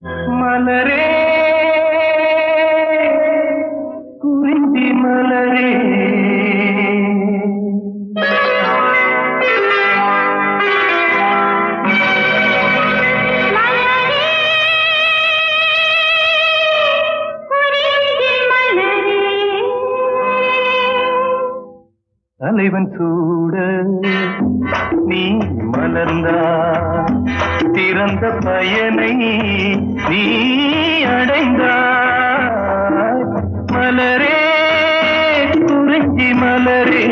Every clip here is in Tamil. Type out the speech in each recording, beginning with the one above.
மலரே குறிஞ்சி மலரே தலைவன் சூட நீ மலர்ந்தா திறந்த பயனை நீ அடைந்தாய் மலரே குறிஞ்சி மலரே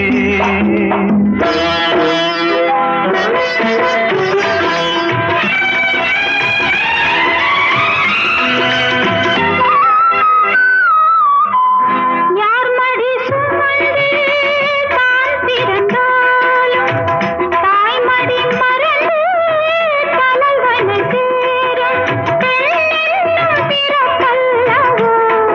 யார் மடி சுமந்து தான் பிறந்தாலும் தாய் மடி மறந்து தலைவனை சேரும் பெண்ணென்னும் பிறப்பல்லவோ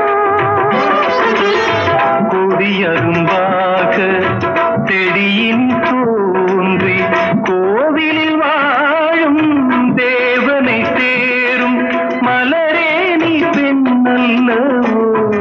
கொடியரும்பாக செடியின் தோன்றி கோவிலில் வாழும் தேவனை சேரும் மலரே நீ பெண்ணல்லவோ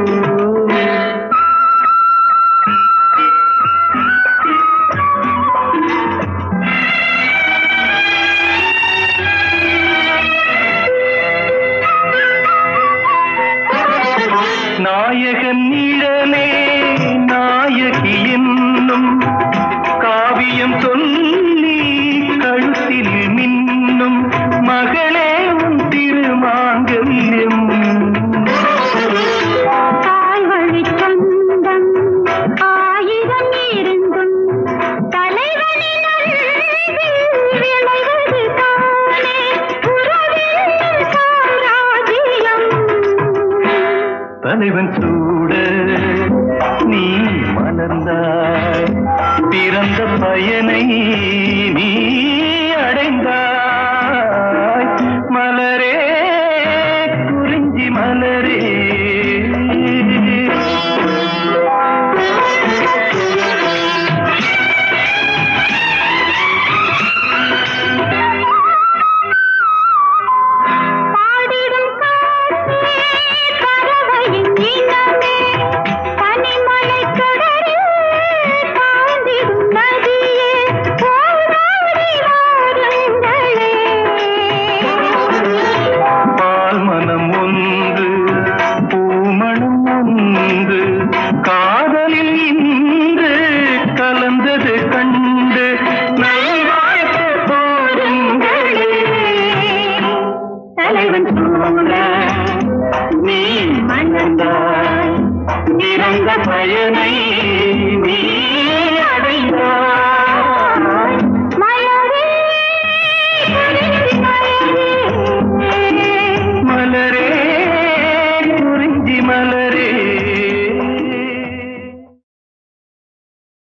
நாயகன் நிழலே நாயகி என்னும் காவியம் சொல்லி கழுத்தில் மின்னும் மகளே உன் திருமாங்கல்யம் தாய் வழி சொந்தம் ஆயிரம் இருந்தும் தலைவனின் அன்பில் விளைவது தானே உறவின் சாம்ராஜ்யம் தலைவன் சூட நீ மலர்ந்தாய் பிறந்த பயனை நீ அடைந்தாய் மலரே குறிஞ்சி மலரே பாடிடும் காற்றே பறவையின் இனமே பனிமலை கடலில் தாழ்ந்திடும் நதியே போராடி வாருங்களே பால் மனம் ஒன்று பூமணம் ஒன்று காதலில் இன்று கலந்தது கண்டு நல்வாழ்த்து போடுங்களே தலைவன் சூழ நீ மணந்தாய் இறந்த பயனை